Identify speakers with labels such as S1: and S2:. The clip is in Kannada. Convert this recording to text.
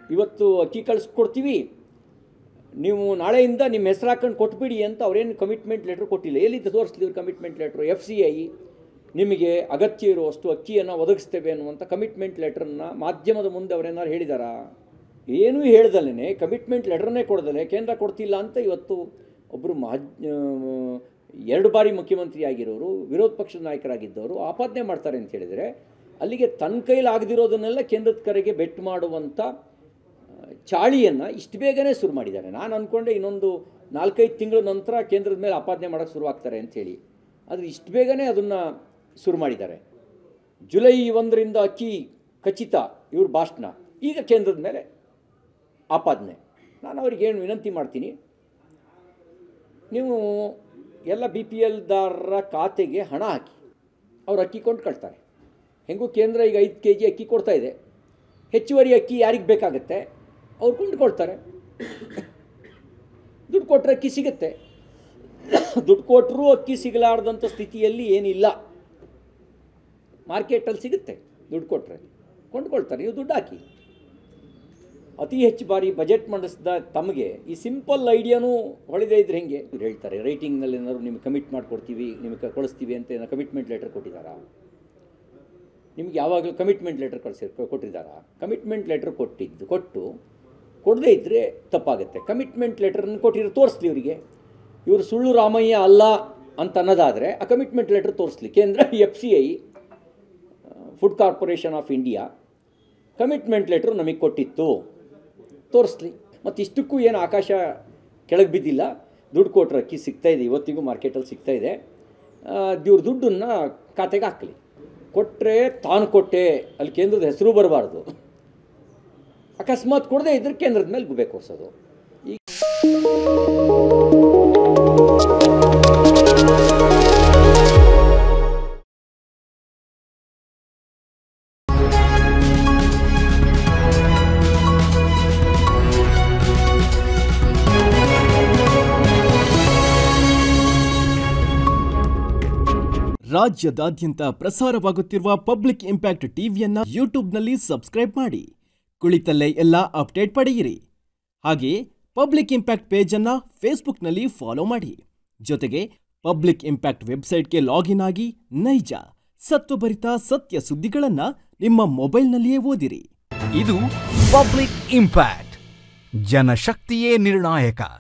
S1: ಇವತ್ತು ಅಕ್ಕಿ ಕಳಿಸ್ಕೊಡ್ತೀವಿ ನೀವು ನಾಳೆಯಿಂದ ನಿಮ್ಮ ಹೆಸರು ಹಾಕೊಂಡು ಕೊಟ್ಬಿಡಿ ಅಂತ ಅವ್ರೇನು ಕಮಿಟ್ಮೆಂಟ್ ಲೆಟ್ರ್ ಕೊಟ್ಟಿಲ್ಲ ಎಲ್ಲಿದ್ದು ತೋರಿಸ್ಲಿ ಇವ್ರು commitment letter F C I ನಿಮಗೆ ಅಗತ್ಯ ಇರುವಷ್ಟು ಅಕ್ಕಿಯನ್ನು ಒದಗಿಸ್ತೇವೆ ಅನ್ನುವಂಥ ಕಮಿಟ್ಮೆಂಟ್ ಲೆಟ್ರನ್ನು ಮಾಧ್ಯಮದ ಮುಂದೆ ಅವರೇನಾದ್ರು ಹೇಳಿದಾರಾ ಏನೂ ಹೇಳ್ದಲೇ ಕಮಿಟ್ಮೆಂಟ್ ಲೆಟ್ರನ್ನೇ ಕೊಡ್ದಲೆ ಕೇಂದ್ರ ಕೊಡ್ತಿಲ್ಲ ಅಂತ ಇವತ್ತು ಒಬ್ಬರು ಮಹಜ್ ಎರಡು ಬಾರಿ ಮುಖ್ಯಮಂತ್ರಿ ಆಗಿರೋರು ವಿರೋಧ ಪಕ್ಷದ ನಾಯಕರಾಗಿದ್ದವರು ಆಪಾದನೆ ಮಾಡ್ತಾರೆ ಅಂತ ಹೇಳಿದರೆ ಅಲ್ಲಿಗೆ ತನ್ನ ಕೈಲಿ ಆಗದಿರೋದನ್ನೆಲ್ಲ ಕೇಂದ್ರದ ಕರೆಗೆ ಬೆಟ್ ಮಾಡುವಂಥ ಚಾಳಿಯನ್ನು ಇಷ್ಟು ಬೇಗನೆ ಶುರು ಮಾಡಿದ್ದಾರೆ ನಾನು ಅಂದ್ಕೊಂಡೆ ಇನ್ನೊಂದು ನಾಲ್ಕೈದು ತಿಂಗಳ ನಂತರ ಕೇಂದ್ರದ ಮೇಲೆ ಆಪಾದನೆ ಮಾಡೋಕ್ಕೆ ಶುರುವಾಗ್ತಾರೆ ಅಂಥೇಳಿ ಆದರೆ ಇಷ್ಟು ಬೇಗನೆ ಅದನ್ನು ಶುರು ಮಾಡಿದ್ದಾರೆ ಜುಲೈ ಒಂದರಿಂದ ಅಕ್ಕಿ ಖಚಿತ ಇವ್ರ ಭಾಷಣ ಈಗ ಕೇಂದ್ರದ ಮೇಲೆ ಆಪಾದನೆ ನಾನು ಅವ್ರಿಗೇನು ವಿನಂತಿ ಮಾಡ್ತೀನಿ ನೀವು ಎಲ್ಲ ಬಿ ಪಿ ಎಲ್ದಾರರ ಖಾತೆಗೆ ಹಣ ಹಾಕಿ ಅವ್ರು ಅಕ್ಕಿ ಕೊಂಡ್ಕೊಳ್ತಾರೆ ಹೆಂಗೂ ಕೇಂದ್ರ ಈಗ ಐದು ಕೆ ಜಿ ಅಕ್ಕಿ ಕೊಡ್ತಾ ಇದೆ ಹೆಚ್ಚುವರಿ ಅಕ್ಕಿ ಯಾರಿಗೆ ಬೇಕಾಗುತ್ತೆ ಅವ್ರು ಕೊಂಡ್ಕೊಳ್ತಾರೆ ದುಡ್ಡು ಕೊಟ್ಟರೆ ಅಕ್ಕಿ ಸಿಗುತ್ತೆ ದುಡ್ಡು ಕೊಟ್ಟರೂ ಅಕ್ಕಿ ಸಿಗಲಾರ್ದಂಥ ಸ್ಥಿತಿಯಲ್ಲಿ ಏನಿಲ್ಲ ಮಾರ್ಕೆಟಲ್ಲಿ ಸಿಗುತ್ತೆ ದುಡ್ಡು ಕೊಟ್ಟರೆ ಕೊಂಡ್ಕೊಳ್ತಾರೆ ನೀವು ದುಡ್ಡು ಹಾಕಿ ಅತಿ ಹೆಚ್ಚು ಬಾರಿ ಬಜೆಟ್ ಮಂಡಿಸಿದ ತಮಗೆ ಈ ಸಿಂಪಲ್ ಐಡಿಯಾನೂ ಹೊಳಿದೇ ಇದ್ರೆ ಹೆಂಗೆ ಇವ್ರು ಹೇಳ್ತಾರೆ ರೈಟಿಂಗ್ನಲ್ಲಿ ಏನಾದ್ರು ನಿಮಗೆ ಕಮಿಟ್ ಮಾಡಿಕೊಡ್ತೀವಿ ನಿಮಗೆ ಕಳಿಸ್ತೀವಿ ಅಂತ ಏನೋ ಕಮಿಟ್ಮೆಂಟ್ ಲೆಟರ್ ಕೊಟ್ಟಿದ್ದಾರಾ ನಿಮ್ಗೆ ಯಾವಾಗಲೂ ಕಮಿಟ್ಮೆಂಟ್ ಲೆಟರ್ ಕಳಿಸಿ ಕೊಟ್ಟಿದ್ದಾರಾ ಕಮಿಟ್ಮೆಂಟ್ ಲೆಟರ್ ಕೊಟ್ಟಿದ್ದು ಕೊಟ್ಟು ಕೊಡದೇ ಇದ್ದರೆ ತಪ್ಪಾಗುತ್ತೆ ಕಮಿಟ್ಮೆಂಟ್ ಲೆಟರ್ನ ಕೊಟ್ಟಿರೋ ತೋರಿಸ್ಲಿ ಇವರಿಗೆ ಇವರು ಸುಳ್ಳು ರಾಮಯ್ಯ ಅಲ್ಲ ಅಂತ ಅನ್ನೋದಾದರೆ ಆ ಕಮಿಟ್ಮೆಂಟ್ ಲೆಟರ್ ತೋರಿಸ್ಲಿ ಕೇಂದ್ರ F C I food corporation of India commitment letter ನಮಗೆ ಕೊಟ್ಟಿತ್ತು ತೋರಿಸ್ಲಿ ಮತ್ತು ಇಷ್ಟಕ್ಕೂ ಏನು ಆಕಾಶ ಕೆಳಗೆ ಬಿದ್ದಿಲ್ಲ ದುಡ್ಡು ಕೊಟ್ಟರೆ ಅಕ್ಕಿ ಸಿಗ್ತಾ ಇದೆ ಇವತ್ತಿಗೂ ಮಾರ್ಕೆಟಲ್ಲಿ ಸಿಗ್ತಾ ಇದೆ ಇವ್ರ ದುಡ್ಡನ್ನು ಖಾತೆಗೆ ಹಾಕಲಿ ಕೊಟ್ಟರೆ ತಾನು ಕೊಟ್ಟೆ ಅಲ್ಲಿ ಕೇಂದ್ರದ ಹೆಸರು ಬರಬಾರ್ದು ಅಕಸ್ಮಾತ್ ಕೊಡದೇ ಇದ್ರೆ ಕೇಂದ್ರದ ಮೇಲೆ ಗುಬೆ ಕೊರ್ಸೋದು ಈಗ
S2: ರಾಜ್ಯದಾದ್ಯಂತ ಪ್ರಸಾರವಾಗುತ್ತಿರುವ ಪಬ್ಲಿಕ್ ಇಂಪ್ಯಾಕ್ಟ್ ಟಿವಿಯನ್ನ ಯೂಟ್ಯೂಬ್ನಲ್ಲಿ ಸಬ್ಸ್ಕ್ರೈಬ್ ಮಾಡಿ ಕುಳಿತಲ್ಲೇ ಎಲ್ಲ ಅಪ್ಡೇಟ್ ಪಡೆಯಿರಿ ಹಾಗೆಯೇ ಪಬ್ಲಿಕ್ ಇಂಪ್ಯಾಕ್ಟ್ ಪೇಜನ್ನು ಫೇಸ್ಬುಕ್ನಲ್ಲಿ ಫಾಲೋ ಮಾಡಿ ಜೊತೆಗೆ ಪಬ್ಲಿಕ್ ಇಂಪ್ಯಾಕ್ಟ್ ವೆಬ್ಸೈಟ್ಗೆ ಲಾಗಿನ್ ಆಗಿ ನೈಜ ಸತ್ವಭರಿತ ಸತ್ಯ ಸುದ್ದಿಗಳನ್ನ ನಿಮ್ಮ ಮೊಬೈಲ್ನಲ್ಲಿಯೇ ಓದಿರಿ
S3: ಇದು ಪಬ್ಲಿಕ್ ಇಂಪ್ಯಾಕ್ಟ್ ಜನಶಕ್ತಿಯೇ ನಿರ್ಣಾಯಕ